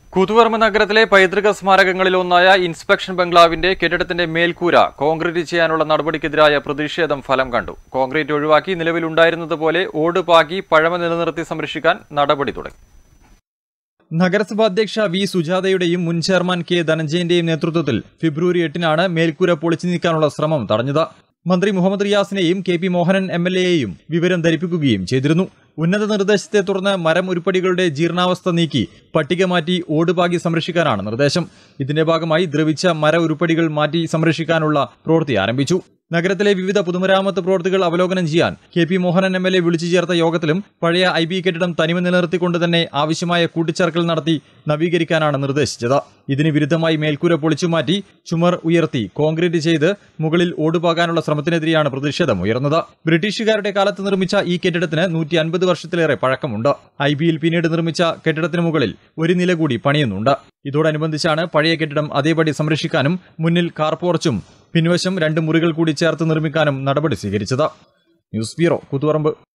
കൂത്തുപറമ്പ് നഗരത്തിലെ പൈതൃക സ്മാരകങ്ങളിലൊന്നായ ഇൻസ്പെക്ഷൻ ബംഗ്ലാവിന്റെ കെട്ടിടത്തിന്റെ മേൽക്കൂര കോൺക്രീറ്റ് ചെയ്യാനുള്ള നടപടിക്കെതിരായ പ്രതിഷേധം ഫലം കണ്ടു കോൺക്രീറ്റ് ഒഴിവാക്കി നിലവിലുണ്ടായിരുന്നതുപോലെ ഓട് പാകി പഴമ നിലനിർത്തി സംരക്ഷിക്കാൻ നടപടി തുടങ്ങി നഗരസഭാ അധ്യക്ഷ വി സുജാതയുടെയും മുൻ ചെയർമാൻ കെ ധനഞ്ജയന്റെയും നേതൃത്വത്തിൽ ഫെബ്രുവരി എട്ടിനാണ് മേൽക്കൂര പൊളിച്ചു നീക്കാനുള്ള ശ്രമം തടഞ്ഞത് മന്ത്രി മുഹമ്മദ് റിയാസിനെയും K P Mohanan M L എയെയും വിവരം ധരിപ്പിക്കുകയും ചെയ്തിരുന്നു ഉന്നത നിർദ്ദേശത്തെ തുടർന്ന് മരം ഉരുപ്പടികളുടെ ജീർണാവസ്ഥ നീക്കി പട്ടിക മാറ്റി ഓടുപാകി സംരക്ഷിക്കാനാണ് നിർദ്ദേശം ഇതിന്റെ ഭാഗമായി ദ്രവിച്ച മര ഉരുപ്പടികൾ മാറ്റി സംരക്ഷിക്കാനുള്ള പ്രവൃത്തി ആരംഭിച്ചു നഗരത്തിലെ വിവിധ പൊതുമരാമത്ത് പ്രവൃത്തികൾ അവലോകനം ചെയ്യാൻ K P Mohanan M L A വിളിച്ചു ചേർത്ത യോഗത്തിലും പഴയ ഐ ബി കെട്ടിടം തനിമ നിലനിർത്തിക്കൊണ്ട് തന്നെ ആവശ്യമായ കൂട്ടിച്ചേർക്കൽ നടത്തി നവീകരിക്കാനാണ് നിർദ്ദേശിച്ചത് ഇതിന് വിരുദ്ധമായി മേൽക്കൂര പൊളിച്ചുമാറ്റി ചുമർ ഉയർത്തി കോൺക്രീറ്റ് ചെയ്ത് മുകളിൽ ഓടുപാകാനുള്ള ശ്രമത്തിനെതിരെയാണ് പ്രതിഷേധം ഉയർന്നത് ബ്രിട്ടീഷുകാരുടെ കാലത്ത് നിർമ്മിച്ച ഈ കെട്ടിടത്തിന് നൂറ്റി അൻപത് വർഷത്തിലേറെ പഴക്കമുണ്ട് ഐ ബിയിൽ പിന്നീട് നിർമ്മിച്ച കെട്ടിടത്തിന് മുകളിൽ ഒരു നില കൂടി പണിയുന്നുണ്ട് ഇതോടനുബന്ധിച്ചാണ് പഴയ കെട്ടിടം അതേപടി സംരക്ഷിക്കാനും മുന്നിൽ കാർ പോർച്ചും പിൻവശം രണ്ട് മുറികൾ കൂടി ചേർത്ത് നിർമ്മിക്കാനും നടപടി സ്വീകരിച്ചത് ന്യൂസ് ബ്യൂറോ കൂത്തുപറമ്പ്